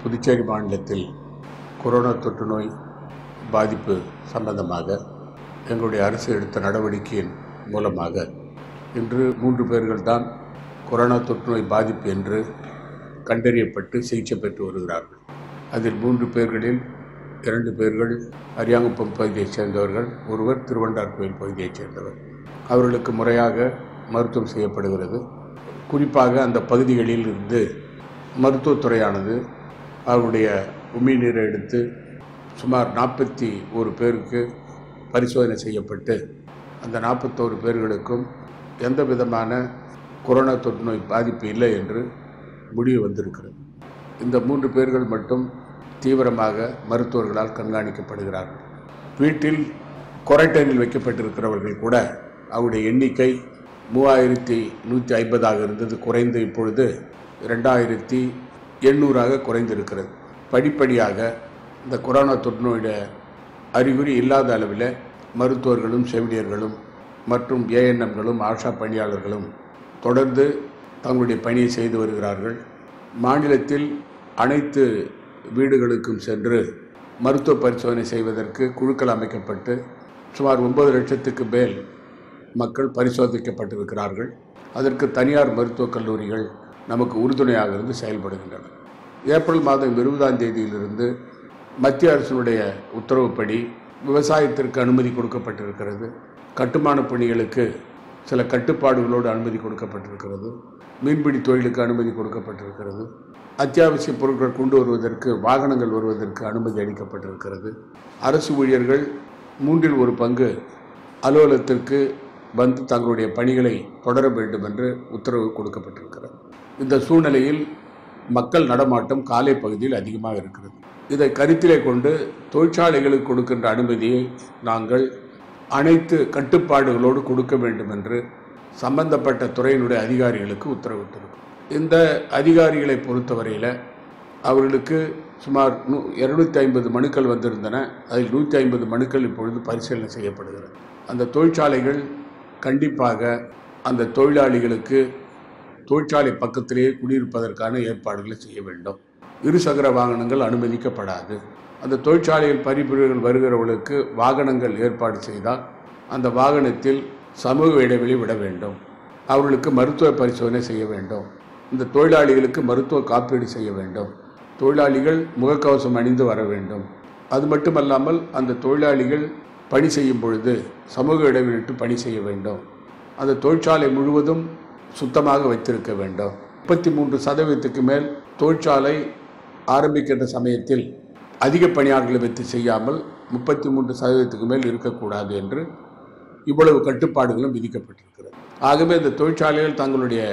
புதுச்சேரி மாநிலத்தில் கொரோனா தொற்று நோய் பாதிப்பு சம்பந்தமாக எங்களுடைய அரசு எடுத்த நடவடிக்கையின் மூலமாக இன்று மூன்று பேர்கள் தான் கொரோனா தொற்று நோய் பாதிப்பு என்று கண்டறியப்பட்டு சிகிச்சை பெற்று வருகிறார்கள் அதில் மூன்று பேர்களில் இரண்டு பேர்கள் அரியாங்குப்பம் பகுதியைச் சேர்ந்தவர்கள் ஒருவர் திருவண்டார் கோயில் பகுதியைச் சேர்ந்தவர் அவர்களுக்கு முறையாக மருத்துவம் செய்யப்படுகிறது குறிப்பாக அந்த பகுதிகளில் இருந்து மருத்துவத்துறையானது அவருடைய உமிழ்நீரை எடுத்து சுமார் நாற்பத்தி ஒரு பேருக்கு பரிசோதனை செய்யப்பட்டு அந்த நாற்பத்தோரு பேர்களுக்கும் எந்த விதமான கொரோனா தொற்று நோய் பாதிப்பு இல்லை என்று முடிவு வந்திருக்கிறது இந்த மூன்று பேர்கள் மட்டும் தீவிரமாக மருத்துவர்களால் கண்காணிக்கப்படுகிறார்கள் வீட்டில் குவாரண்டைனில் வைக்கப்பட்டிருக்கிறவர்கள் கூட அவருடைய எண்ணிக்கை மூவாயிரத்தி நூற்றி ஐம்பதாக இருந்தது குறைந்து இப்பொழுது ரெண்டாயிரத்தி எண்ணூறாக குறைந்திருக்கிறது படிப்படியாக இந்த கொரோனா தொற்று நோயுடைய அறிகுறி இல்லாத அளவில் மருத்துவர்களும் செவிலியர்களும் மற்றும் ஏஎன்எம்களும் ஆஷா பணியாளர்களும் தொடர்ந்து தங்களுடைய பணியை செய்து வருகிறார்கள் மாநிலத்தில் அனைத்து வீடுகளுக்கும் சென்று மருத்துவ பரிசோதனை செய்வதற்கு குழுக்கள் அமைக்கப்பட்டு சுமார் ஒன்பது லட்சத்துக்கு மேல் மக்கள் பரிசோதிக்கப்பட்டிருக்கிறார்கள் அதற்கு தனியார் மருத்துவக் கல்லூரிகள் நமக்கு உறுதுணையாக இருந்து செயல்படுகின்றன ஏப்ரல் மாதம் இருபதாம் தேதியிலிருந்து மத்திய அரசினுடைய உத்தரவுப்படி விவசாயத்திற்கு அனுமதி கொடுக்கப்பட்டிருக்கிறது கட்டுமான பணிகளுக்கு சில கட்டுப்பாடுகளோடு அனுமதி கொடுக்கப்பட்டிருக்கிறது மீன்பிடி தொழிலுக்கு அனுமதி கொடுக்கப்பட்டிருக்கிறது அத்தியாவசிய பொருட்கள் கொண்டு வருவதற்கு வாகனங்கள் வருவதற்கு அனுமதி அளிக்கப்பட்டிருக்கிறது அரசு ஊழியர்கள் மூன்றில் ஒரு பங்கு அலுவலகத்திற்கு வந்து தங்களுடைய பணிகளை தொடர வேண்டும் என்று உத்தரவு கொடுக்கப்பட்டிருக்கிறது இந்த சூழ்நிலையில் மக்கள் நடமாட்டம் காலை பகுதியில் அதிகமாக இருக்கிறது இதை கருத்திலே கொண்டு தொழிற்சாலைகளுக்கு கொடுக்கின்ற அனுமதியை நாங்கள் அனைத்து கட்டுப்பாடுகளோடு கொடுக்க வேண்டும் என்று சம்பந்தப்பட்ட துறையினுடைய அதிகாரிகளுக்கு உத்தரவிட்டிருக்கிறோம் இந்த அதிகாரிகளை பொறுத்தவரையில் அவர்களுக்கு சுமார் நூ இரநூத்தி ஐம்பது மனுக்கள் வந்திருந்தன அதில் நூற்றி ஐம்பது மனுக்கள் இப்பொழுது பரிசீலனை செய்யப்படுகிறது அந்த தொழிற்சாலைகள் கண்டிப்பாக அந்த தொழிலாளிகளுக்கு தொழிற்சாலை பக்கத்திலேயே குடியிருப்பதற்கான ஏற்பாடுகளை செய்ய வேண்டும் இருசக்கர வாகனங்கள் அனுமதிக்கப்படாது அந்த தொழிற்சாலையில் பணிபுரிவர்கள் வருகிறவர்களுக்கு வாகனங்கள் ஏற்பாடு செய்தால் அந்த வாகனத்தில் சமூக இடைவெளி விட வேண்டும் அவர்களுக்கு மருத்துவ பரிசோதனை செய்ய வேண்டும் இந்த தொழிலாளிகளுக்கு மருத்துவ காப்பீடு செய்ய வேண்டும் தொழிலாளிகள் முகக்கவசம் அணிந்து வர வேண்டும் அது மட்டுமல்லாமல் அந்த தொழிலாளிகள் பணி செய்யும் பொழுது சமூக இடைவெளிட்டு பணி செய்ய வேண்டும் அந்த தொழிற்சாலை முழுவதும் சுத்தமாக வைத்திருக்க வேண்டும் முப்பத்தி மூன்று சதவீதத்துக்கு மேல் தொழிற்சாலை ஆரம்பிக்கின்ற சமயத்தில் அதிக பணியாளர்களை வைத்து செய்யாமல் முப்பத்தி மூன்று சதவீதத்துக்கு மேல் இருக்கக்கூடாது என்று இவ்வளவு கட்டுப்பாடுகளும் விதிக்கப்பட்டிருக்கிறது ஆகவே இந்த தொழிற்சாலைகள் தங்களுடைய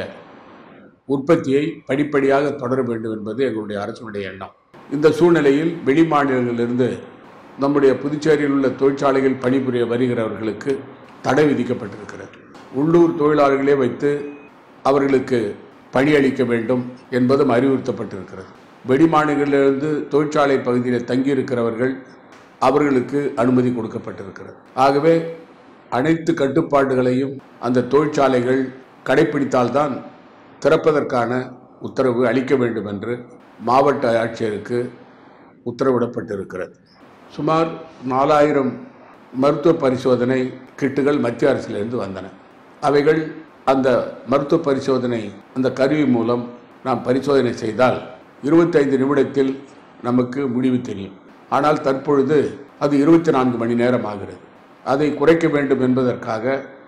உற்பத்தியை படிப்படியாக தொடர வேண்டும் என்பது எங்களுடைய அரசுடைய எண்ணம் இந்த சூழ்நிலையில் வெளி மாநிலங்களிலிருந்து நம்முடைய புதுச்சேரியில் உள்ள தொழிற்சாலைகள் பணிபுரிய வருகிறவர்களுக்கு தடை விதிக்கப்பட்டிருக்கிறது உள்ளூர் தொழிலாளர்களே வைத்து அவர்களுக்கு பணி அளிக்க வேண்டும் என்பதும் அறிவுறுத்தப்பட்டிருக்கிறது வெளிமாநிலங்களிலிருந்து தொழிற்சாலை பகுதியில் தங்கியிருக்கிறவர்கள் அவர்களுக்கு அனுமதி கொடுக்கப்பட்டிருக்கிறது ஆகவே அனைத்து கட்டுப்பாடுகளையும் அந்த தொழிற்சாலைகள் கடைபிடித்தால்தான் திறப்பதற்கான உத்தரவு அளிக்க வேண்டும் என்று மாவட்ட ஆட்சியருக்கு உத்தரவிடப்பட்டிருக்கிறது சுமார் நாலாயிரம் மருத்துவ பரிசோதனை கிட்டுகள் மத்திய அரசிலிருந்து வந்தன அவைகள் அந்த மருத்துவ பரிசோதனை அந்த கருவி மூலம் நாம் பரிசோதனை செய்தால் இருபத்தைந்து நிமிடத்தில் நமக்கு முடிவு தெரியும் ஆனால் தற்பொழுது அது இருபத்தி நான்கு மணி நேரம் ஆகிறது அதை குறைக்க வேண்டும் என்பதற்காக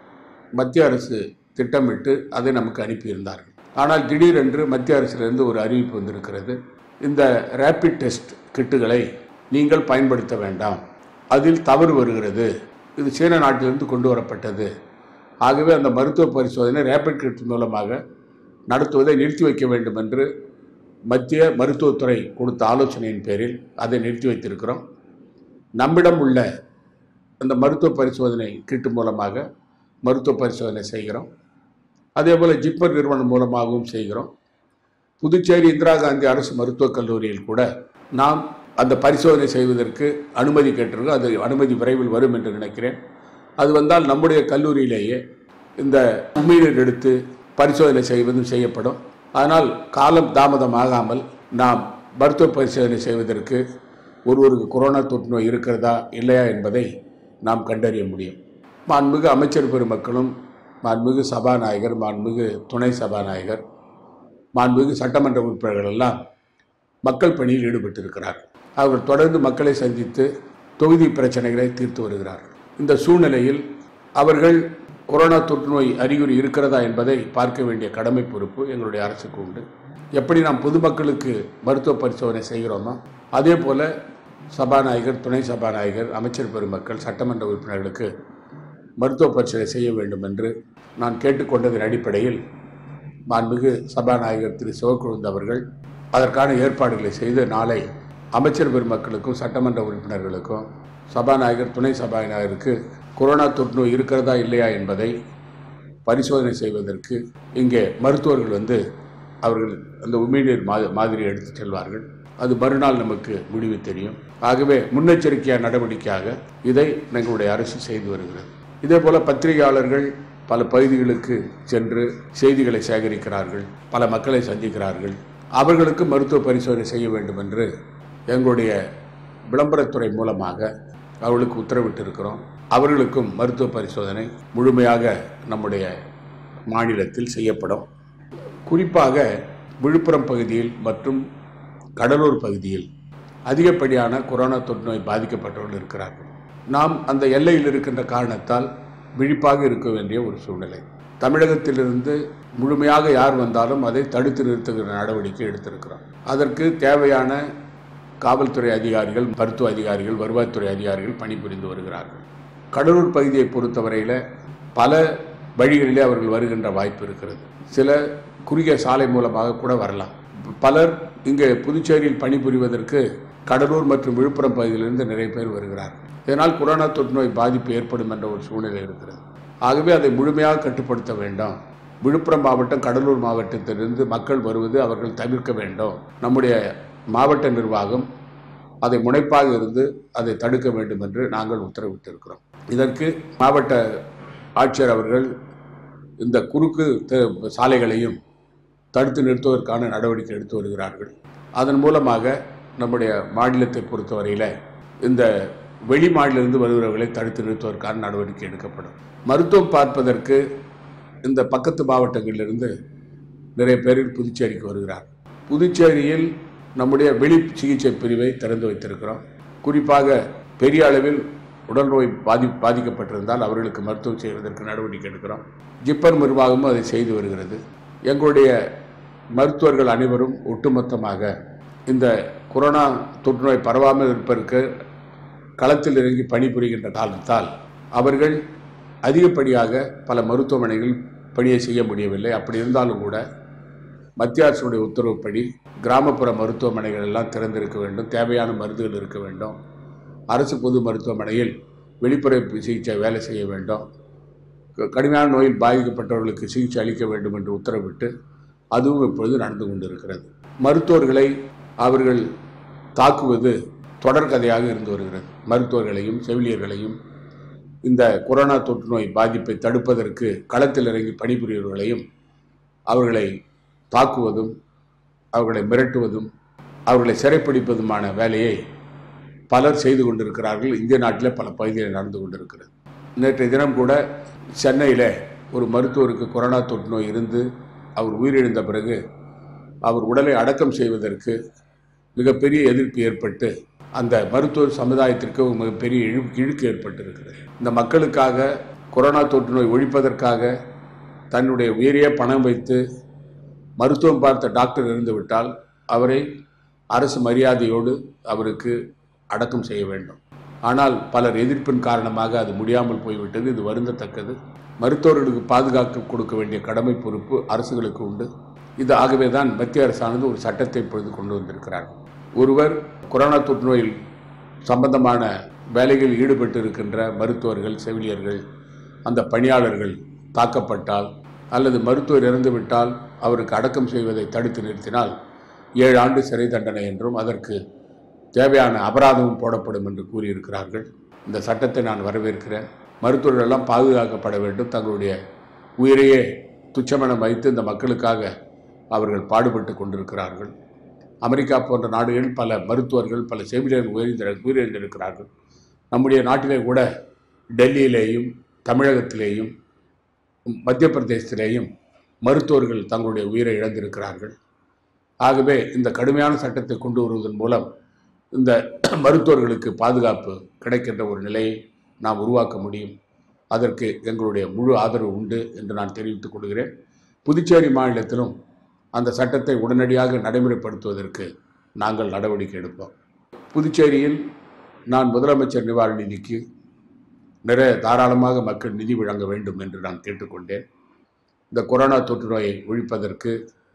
மத்திய அரசு திட்டமிட்டு அதை நமக்கு அனுப்பியிருந்தார்கள் ஆனால் திடீரென்று மத்திய அரசிலிருந்து ஒரு அறிவிப்பு வந்திருக்கிறது இந்த ரேபிட் டெஸ்ட் கிட்டுகளை நீங்கள் பயன்படுத்த வேண்டாம் அதில் தவறு வருகிறது இது சீன நாட்டிலிருந்து கொண்டு வரப்பட்டது ஆகவே அந்த மருத்துவ பரிசோதனை ரேபிட் கிட் மூலமாக நடத்துவதை நிறுத்தி வைக்க வேண்டும் என்று மத்திய மருத்துவத்துறை கொடுத்த ஆலோசனையின் பேரில் அதை நிறுத்தி வைத்திருக்கிறோம் நம்மிடம் உள்ள அந்த மருத்துவ பரிசோதனை கிட்டு மூலமாக மருத்துவ பரிசோதனை செய்கிறோம் அதே போல் ஜிப்மர் நிறுவனம் மூலமாகவும் செய்கிறோம் புதுச்சேரி இந்திரா காந்தி அரசு மருத்துவக் கல்லூரியில் கூட நாம் அந்த பரிசோதனை செய்வதற்கு அனுமதி கேட்டிருக்கோம் அது அனுமதி விரைவில் வரும் என்று நினைக்கிறேன் அது வந்தால் நம்முடைய கல்லூரியிலேயே இந்த உமிழ்நீர் எடுத்து பரிசோதனை செய்வதும் செய்யப்படும் ஆனால் காலம் தாமதமாகாமல் நாம் மருத்துவ பரிசோதனை செய்வதற்கு ஒருவருக்கு கொரோனா தொற்று நோய் இருக்கிறதா இல்லையா என்பதை நாம் கண்டறிய முடியும் மாண்புமிகு அமைச்சர் பெருமக்களும் மாண்புமிகு சபாநாயகர் மாண்புமிகு துணை சபாநாயகர் மாண்புமிகு சட்டமன்ற உறுப்பினர்கள் எல்லாம் மக்கள் பணியில் ஈடுபட்டிருக்கிறார்கள் அவர்கள் தொடர்ந்து மக்களை சந்தித்து தொகுதி பிரச்சனைகளை தீர்த்து வருகிறார்கள் இந்த சூழ்நிலையில் அவர்கள் கொரோனா தொற்று நோய் அறிகுறி இருக்கிறதா என்பதை பார்க்க வேண்டிய கடமை பொறுப்பு எங்களுடைய அரசுக்கு உண்டு எப்படி நாம் பொதுமக்களுக்கு மருத்துவ பரிசோதனை செய்கிறோமோ அதே போல சபாநாயகர் துணை சபாநாயகர் அமைச்சர் பெருமக்கள் சட்டமன்ற உறுப்பினர்களுக்கு மருத்துவ பரிசோதனை செய்ய வேண்டும் என்று நான் கேட்டுக்கொண்டதன் அடிப்படையில் மாண்புமிகு சபாநாயகர் திரு சிவக்கொழுந்து அவர்கள் அதற்கான ஏற்பாடுகளை செய்து நாளை அமைச்சர் பெருமக்களுக்கும் சட்டமன்ற உறுப்பினர்களுக்கும் சபாநாயகர் துணை சபாநாயகருக்கு கொரோனா தொற்று நோய் இருக்கிறதா இல்லையா என்பதை பரிசோதனை செய்வதற்கு இங்கே மருத்துவர்கள் வந்து அவர்கள் அந்த உமிழ்நீர் மா மாதிரி எடுத்து செல்வார்கள் அது மறுநாள் நமக்கு முடிவு தெரியும் ஆகவே முன்னெச்சரிக்கையான நடவடிக்கையாக இதை எங்களுடைய அரசு செய்து வருகிறது இதே போல பத்திரிகையாளர்கள் பல பகுதிகளுக்கு சென்று செய்திகளை சேகரிக்கிறார்கள் பல மக்களை சந்திக்கிறார்கள் அவர்களுக்கு மருத்துவ பரிசோதனை செய்ய வேண்டும் என்று எங்களுடைய விளம்பரத்துறை மூலமாக அவர்களுக்கு உத்தரவிட்டிருக்கிறோம் அவர்களுக்கும் மருத்துவ பரிசோதனை முழுமையாக நம்முடைய மாநிலத்தில் செய்யப்படும் குறிப்பாக விழுப்புரம் பகுதியில் மற்றும் கடலூர் பகுதியில் அதிகப்படியான கொரோனா தொற்று நோய் பாதிக்கப்பட்டவர்கள் இருக்கிறார்கள் நாம் அந்த எல்லையில் இருக்கின்ற காரணத்தால் விழிப்பாக இருக்க வேண்டிய ஒரு சூழ்நிலை தமிழகத்திலிருந்து முழுமையாக யார் வந்தாலும் அதை தடுத்து நிறுத்துகிற நடவடிக்கை எடுத்திருக்கிறோம் அதற்கு தேவையான காவல்துறை அதிகாரிகள் மருத்துவ அதிகாரிகள் வருவாய்த்துறை அதிகாரிகள் பணிபுரிந்து வருகிறார்கள் கடலூர் பகுதியை பொறுத்தவரையில் பல வழிகளிலே அவர்கள் வருகின்ற வாய்ப்பு இருக்கிறது சில குறுகிய சாலை மூலமாக கூட வரலாம் பலர் இங்கே புதுச்சேரியில் பணிபுரிவதற்கு கடலூர் மற்றும் விழுப்புரம் பகுதியிலிருந்து நிறைய பேர் வருகிறார்கள் இதனால் கொரோனா தொற்று நோய் பாதிப்பு ஏற்படும் என்ற ஒரு சூழ்நிலை இருக்கிறது ஆகவே அதை முழுமையாக கட்டுப்படுத்த வேண்டும் விழுப்புரம் மாவட்டம் கடலூர் மாவட்டத்திலிருந்து மக்கள் வருவது அவர்கள் தவிர்க்க வேண்டும் நம்முடைய மாவட்ட நிர்வாகம் அதை முனைப்பாக இருந்து அதை தடுக்க வேண்டும் என்று நாங்கள் உத்தரவிட்டிருக்கிறோம் இதற்கு மாவட்ட ஆட்சியர் அவர்கள் இந்த குறுக்கு த- சாலைகளையும் தடுத்து நிறுத்துவதற்கான நடவடிக்கை எடுத்து வருகிறார்கள் அதன் மூலமாக நம்முடைய மாநிலத்தை பொறுத்தவரையில் இந்த வெளி மாநிலிருந்து வருகிறவர்களை தடுத்து நிறுத்துவதற்கான நடவடிக்கை எடுக்கப்படும் மருத்துவம் பார்ப்பதற்கு இந்த பக்கத்து மாவட்டங்களிலிருந்து நிறைய பேர் புதுச்சேரிக்கு வருகிறார் புதுச்சேரியில் நம்முடைய வெளி சிகிச்சை பிரிவை திறந்து வைத்திருக்கிறோம் குறிப்பாக பெரிய அளவில் உடல்நோய் பாதி பாதிக்கப்பட்டிருந்தால் அவர்களுக்கு மருத்துவம் செய்வதற்கு நடவடிக்கை எடுக்கிறோம் ஜிப்பர் நிர்வாகமும் அதை செய்து வருகிறது எங்களுடைய மருத்துவர்கள் அனைவரும் ஒட்டுமொத்தமாக இந்த கொரோனா தொற்றுநோய் பரவாமல் இருப்பதற்கு களத்தில் இறங்கி பணிபுரிகின்ற காரணத்தால் அவர்கள் அதிகப்படியாக பல மருத்துவமனைகள் பணியை செய்ய முடியவில்லை அப்படி இருந்தாலும் கூட மத்திய அரசுடைய உத்தரவுப்படி கிராமப்புற மருத்துவமனைகள் எல்லாம் திறந்திருக்க வேண்டும் தேவையான மருந்துகள் இருக்க வேண்டும் அரசு பொது மருத்துவமனையில் வெளிப்புற சிகிச்சை வேலை செய்ய வேண்டும் க- கடுமையான நோயில் பாதிக்கப்பட்டவர்களுக்கு சிகிச்சை அளிக்க வேண்டும் என்று உத்தரவிட்டு அதுவும் இப்பொழுது நடந்து கொண்டிருக்கிறது மருத்துவர்களை அவர்கள் தாக்குவது தொடர்கதையாக இருந்து வருகிறது மருத்துவர்களையும் செவிலியர்களையும் இந்த கொரோனா தொற்று நோய் பாதிப்பை தடுப்பதற்கு களத்தில் இறங்கி பணிபுரியவர்களையும் அவர்களை தாக்குவதும் அவர்களை மிரட்டுவதும் அவர்களை சிறைப்பிடிப்பதுமான வேலையை பலர் செய்து கொண்டிருக்கிறார்கள் இந்திய நாட்டில் பல பகுதிகளில் நடந்து கொண்டிருக்கிறது நேற்றைய தினம் கூட சென்னையில் ஒரு மருத்துவருக்கு கொரோனா தொற்று நோய் இருந்து அவர் உயிரிழந்த பிறகு அவர் உடலை அடக்கம் செய்வதற்கு மிகப்பெரிய எதிர்ப்பு ஏற்பட்டு அந்த மருத்துவ சமுதாயத்திற்கு ஒரு மிகப்பெரிய இழு இழுக்கு ஏற்பட்டிருக்கிறது இந்த மக்களுக்காக கொரோனா தொற்று நோய் ஒழிப்பதற்காக தன்னுடைய உயிரையே பணம் வைத்து மருத்துவம் பார்த்த டாக்டர் இருந்து விட்டால் அவரை அரசு மரியாதையோடு அவருக்கு அடக்கம் செய்ய வேண்டும் ஆனால் பலர் எதிர்ப்பின் காரணமாக அது முடியாமல் போய்விட்டது இது வருந்தத்தக்கது மருத்துவர்களுக்கு பாதுகாக்க கொடுக்க வேண்டிய கடமை பொறுப்பு அரசுகளுக்கு உண்டு இது ஆகவே தான் மத்திய அரசானது ஒரு சட்டத்தை இப்பொழுது கொண்டு வந்திருக்கிறார்கள் ஒருவர் கொரோனா தொற்று நோயில் சம்பந்தமான வேலைகளில் ஈடுபட்டு இருக்கின்ற மருத்துவர்கள் செவிலியர்கள் அந்த பணியாளர்கள் தாக்கப்பட்டால் அல்லது மருத்துவர் இறந்துவிட்டால் அவருக்கு அடக்கம் செய்வதை தடுத்து நிறுத்தினால் ஏழு ஆண்டு சிறை தண்டனை என்றும் அதற்கு தேவையான அபராதமும் போடப்படும் என்று கூறியிருக்கிறார்கள் இந்த சட்டத்தை நான் வரவேற்கிறேன் மருத்துவர்கள் எல்லாம் பாதுகாக்கப்பட வேண்டும் தங்களுடைய உயிரையே துச்சமென வைத்து இந்த மக்களுக்காக அவர்கள் பாடுபட்டு கொண்டிருக்கிறார்கள் அமெரிக்கா போன்ற நாடுகளில் பல மருத்துவர்கள் பல செவிலியர்கள் உயிரிழந்த உயிரிழந்திருக்கிறார்கள் நம்முடைய நாட்டிலே கூட டெல்லியிலேயும் தமிழகத்திலேயும் மத்திய பிரதேசத்திலேயும் மருத்துவர்கள் தங்களுடைய உயிரை இழந்திருக்கிறார்கள் ஆகவே இந்த கடுமையான சட்டத்தை கொண்டு வருவதன் மூலம் இந்த மருத்துவர்களுக்கு பாதுகாப்பு கிடைக்கின்ற ஒரு நிலையை நாம் உருவாக்க முடியும் அதற்கு எங்களுடைய முழு ஆதரவு உண்டு என்று நான் தெரிவித்துக் கொள்கிறேன் புதுச்சேரி மாநிலத்திலும் அந்த சட்டத்தை உடனடியாக நடைமுறைப்படுத்துவதற்கு நாங்கள் நடவடிக்கை எடுப்போம் புதுச்சேரியில் நான் முதலமைச்சர் நிவாரண நிதிக்கு நிறைய தாராளமாக மக்கள் நிதி வழங்க வேண்டும் என்று நான் கேட்டுக்கொண்டேன் இந்த கொரோனா தொற்று நோயை ஒழிப்பதற்கு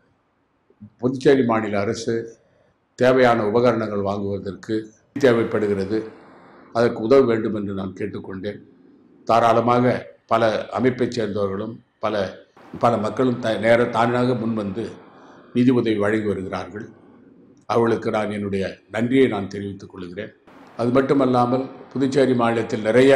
புதுச்சேரி மாநில அரசு தேவையான உபகரணங்கள் வாங்குவதற்கு தேவைப்படுகிறது அதற்கு உதவ வேண்டும் என்று நான் கேட்டுக்கொண்டேன் தாராளமாக பல அமைப்பைச் சேர்ந்தவர்களும் பல பல மக்களும் த நேர தானாக முன்வந்து நிதி உதவி வழங்கி வருகிறார்கள் அவர்களுக்கு நான் என்னுடைய நன்றியை நான் தெரிவித்துக் கொள்கிறேன் அது மட்டுமல்லாமல் புதுச்சேரி மாநிலத்தில் நிறைய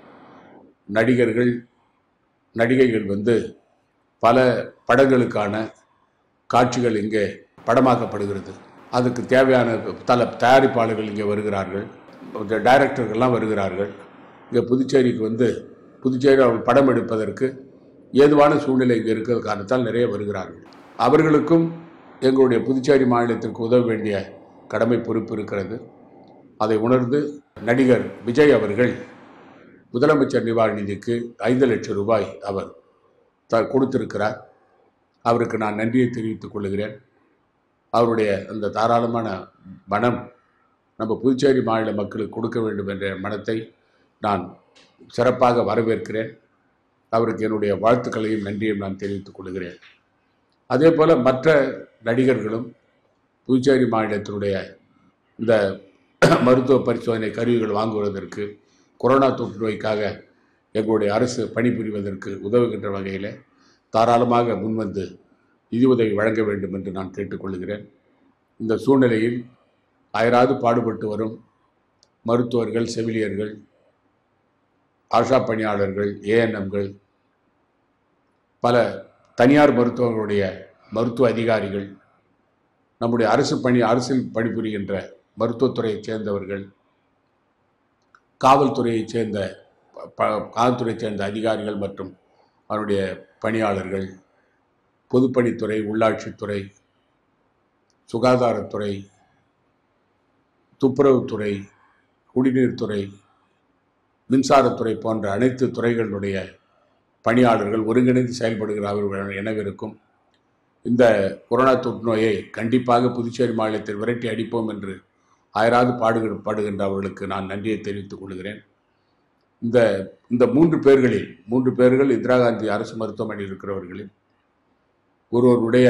நடிகர்கள் நடிகைகள் வந்து பல படங்களுக்கான காட்சிகள் இங்கே படமாக்கப்படுகிறது அதுக்கு தேவையான தல தயாரிப்பாளர்கள் இங்கே வருகிறார்கள் இந்த டைரக்டர்கள்லாம் வருகிறார்கள் இங்கே புதுச்சேரிக்கு வந்து புதுச்சேரி அவர்கள் படம் எடுப்பதற்கு ஏதுவான சூழ்நிலை இங்கே இருக்கிற காரணத்தால் நிறைய வருகிறார்கள் அவர்களுக்கும் எங்களுடைய புதுச்சேரி மாநிலத்திற்கு உதவ வேண்டிய கடமை பொறுப்பு இருக்கிறது அதை உணர்ந்து நடிகர் விஜய் அவர்கள் முதலமைச்சர் நிவாரண நிதிக்கு ஐந்து லட்சம் ரூபாய் அவர் த கொடுத்திருக்கிறார் அவருக்கு நான் நன்றியை தெரிவித்துக் கொள்கிறேன் அவருடைய அந்த தாராளமான மனம் நம்ம புதுச்சேரி மாநில மக்களுக்கு கொடுக்க வேண்டும் என்ற மனத்தை நான் சிறப்பாக வரவேற்கிறேன் அவருக்கு என்னுடைய வாழ்த்துக்களையும் நன்றியும் நான் தெரிவித்துக் கொள்கிறேன் அதே போல் மற்ற நடிகர்களும் புதுச்சேரி மாநிலத்தினுடைய இந்த மருத்துவ பரிசோதனை கருவிகள் வாங்குவதற்கு கொரோனா தொற்று நோய்க்காக எங்களுடைய அரசு பணிபுரிவதற்கு உதவுகின்ற வகையில் தாராளமாக முன்வந்து நிதி உதவி வழங்க வேண்டும் என்று நான் கேட்டுக்கொள்கிறேன் இந்த சூழ்நிலையில் அயராது பாடுபட்டு வரும் மருத்துவர்கள் செவிலியர்கள் ஆஷா பணியாளர்கள் ஏஎன்எம்கள் பல தனியார் மருத்துவர்களுடைய மருத்துவ அதிகாரிகள் நம்முடைய அரசு பணி அரசில் பணிபுரிகின்ற மருத்துவத்துறையைச் சேர்ந்தவர்கள் காவல்துறையைச் சேர்ந்த ப காவல்துறையைச் சேர்ந்த அதிகாரிகள் மற்றும் அவருடைய பணியாளர்கள் பொதுப்பணித்துறை உள்ளாட்சித்துறை சுகாதாரத்துறை துப்புரவுத்துறை குடிநீர்த்துறை மின்சாரத்துறை போன்ற அனைத்து துறைகளுடைய பணியாளர்கள் ஒருங்கிணைந்து செயல்படுகிற அவர்கள் எனவிருக்கும் இந்த கொரோனா தொற்று நோயை கண்டிப்பாக புதுச்சேரி மாநிலத்தில் விரட்டி அடிப்போம் என்று அயராது பாடுகிற பாடுகின்ற அவர்களுக்கு நான் நன்றியை தெரிவித்துக் கொள்கிறேன் இந்த இந்த மூன்று பேர்களில் மூன்று பேர்கள் இந்திரா காந்தி அரசு மருத்துவமனையில் இருக்கிறவர்களில் ஒருவருடைய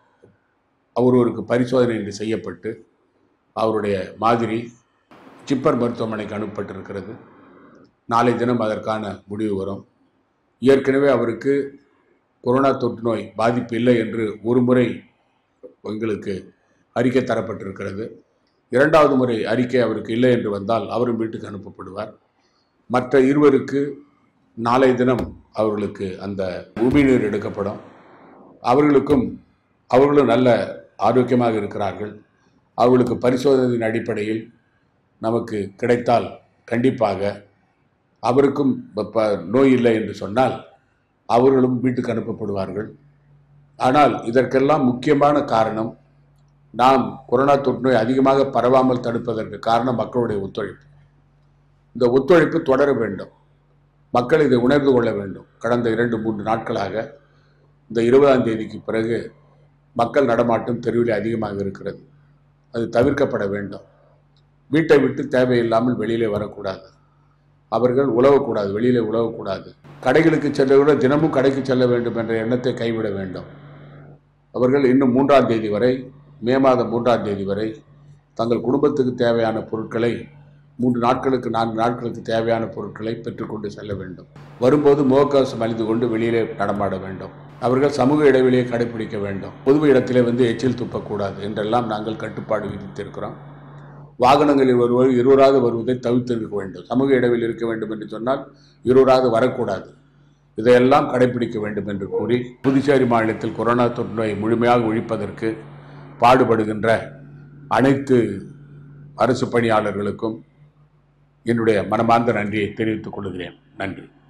ஒருவருக்கு பரிசோதனை என்று செய்யப்பட்டு அவருடைய மாதிரி சிப்பர் மருத்துவமனைக்கு அனுப்பப்பட்டிருக்கிறது நாளை தினம் அதற்கான முடிவு வரும் ஏற்கனவே அவருக்கு கொரோனா தொற்று நோய் பாதிப்பு இல்லை என்று ஒரு முறை எங்களுக்கு அறிக்கை தரப்பட்டிருக்கிறது இரண்டாவது முறை அறிக்கை அவருக்கு இல்லை என்று வந்தால் அவரும் வீட்டுக்கு அனுப்பப்படுவார் மற்ற இருவருக்கு நாளை தினம் அவர்களுக்கு அந்த உமிழ்நீர் எடுக்கப்படும் அவர்களுக்கும் அவர்களும் நல்ல ஆரோக்கியமாக இருக்கிறார்கள் அவர்களுக்கு பரிசோதனையின் அடிப்படையில் நமக்கு கிடைத்தால் கண்டிப்பாக அவருக்கும் ப- நோய் இல்லை என்று சொன்னால் அவர்களும் வீட்டுக்கு அனுப்பப்படுவார்கள் ஆனால் இதற்கெல்லாம் முக்கியமான காரணம் நாம் கொரோனா தொற்று நோய் அதிகமாக பரவாமல் தடுப்பதற்கு காரணம் மக்களுடைய ஒத்துழைப்பு இந்த ஒத்துழைப்பு தொடர வேண்டும் மக்கள் இதை உணர்ந்து கொள்ள வேண்டும் கடந்த இரண்டு மூன்று நாட்களாக இந்த இருபதாம் தேதிக்கு பிறகு மக்கள் நடமாட்டம் தெருவில் அதிகமாக இருக்கிறது அது தவிர்க்கப்பட வேண்டும் வீட்டை விட்டு தேவையில்லாமல் வெளியிலே வரக்கூடாது அவர்கள் உழவக்கூடாது வெளியிலே உழவக்கூடாது கடைகளுக்கு செல்ல விட தினமும் கடைக்கு செல்ல வேண்டும் என்ற எண்ணத்தை கைவிட வேண்டும் அவர்கள் இன்னும் மூன்றாம் தேதி வரை மே மாதம் மூன்றாம் தேதி வரை தங்கள் குடும்பத்துக்கு தேவையான பொருட்களை மூன்று நாட்களுக்கு நான்கு நாட்களுக்கு தேவையான பொருட்களை பெற்றுக்கொண்டு செல்ல வேண்டும் வரும்போது முகக்கவசம் அணிந்து கொண்டு வெளியிலே நடமாட வேண்டும் அவர்கள் சமூக இடைவெளியை கடைபிடிக்க வேண்டும் பொது இடத்திலே வந்து எச்சில் துப்பக்கூடாது என்றெல்லாம் நாங்கள் கட்டுப்பாடு விதித்திருக்கிறோம் வாகனங்களில் வருவது இருவராது வருவதை தவிர்த்திருக்க வேண்டும் சமூக இடைவெளி இருக்க வேண்டும் என்று சொன்னால் இருவராது வரக்கூடாது இதையெல்லாம் கடைபிடிக்க வேண்டும் என்று கூறி புதுச்சேரி மாநிலத்தில் கொரோனா தொற்று நோயை முழுமையாக ஒழிப்பதற்கு பாடுபடுகின்ற அனைத்து அரசு பணியாளர்களுக்கும் என்னுடைய மனமார்ந்த நன்றியை தெரிவித்துக் கொள்கிறேன் நன்றி